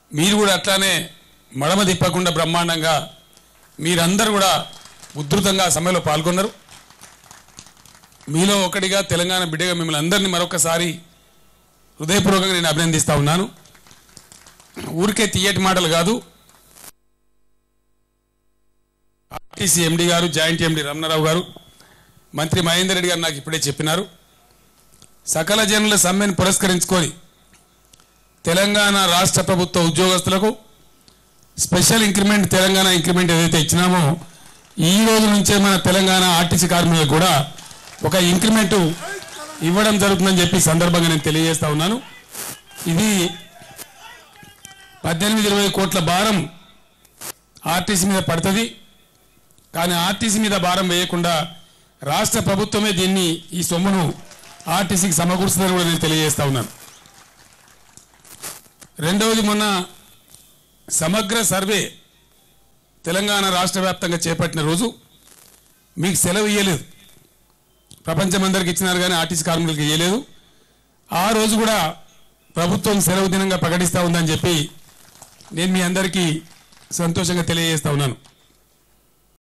మీరు కూడా అట్లానే మడమ తిప్పకుండా బ్రహ్మాండంగా మీరందరూ కూడా ఉధృతంగా ఆ సమ్మెలో పాల్గొన్నారు మీలో ఒకటిగా తెలంగాణ బిడ్డగా మిమ్మల్ని అందరినీ మరొకసారి హృదయపూర్వకంగా నేను అభినందిస్తా ఉన్నాను ఊరికే తీయటి మాటలు కాదు ఆర్టీసీ ఎండి గారు జాయింట్ ఎండి రమణారావు గారు మంత్రి మహేందర్ రెడ్డి గారు నాకు ఇప్పుడే చెప్పినారు సకల జనుల సమ్మెను పురస్కరించుకొని తెలంగాణ రాష్ట్ర ప్రభుత్వ ఉద్యోగస్తులకు స్పెషల్ ఇంక్రిమెంట్ తెలంగాణ ఇంక్రిమెంట్ ఏదైతే ఇచ్చినామో ఈ రోజు నుంచే మన తెలంగాణ ఆర్టీసీ కార్మికులకు కూడా ఒక ఇంక్రిమెంట్ ఇవ్వడం జరుగుతుందని చెప్పి ఈ సందర్భంగా నేను తెలియజేస్తా ఉన్నాను ఇది పద్దెనిమిది ఇరవై కోట్ల భారం ఆర్టీసీ మీద పడుతుంది కానీ ఆర్టీసీ మీద భారం వేయకుండా రాష్ట్ర ప్రభుత్వమే దీన్ని ఈ సొమ్మును ఆర్టీసీకి సమకూరుస్తుందని కూడా నేను తెలియజేస్తా ఉన్నాను రెండవది మొన్న సమగ్ర సర్వే తెలంగాణ రాష్ట్ర వ్యాప్తంగా చేపట్టిన రోజు మీకు సెలవు ఇవ్వలేదు ప్రపంచం అందరికి ఇచ్చినారు కానీ ఆర్టీసీ కార్మికులకు ఇవ్వలేదు ఆ రోజు కూడా ప్రభుత్వం సెలవు దినంగా ప్రకటిస్తూ ఉందని చెప్పి నేను మీ అందరికీ సంతోషంగా తెలియజేస్తా ఉన్నాను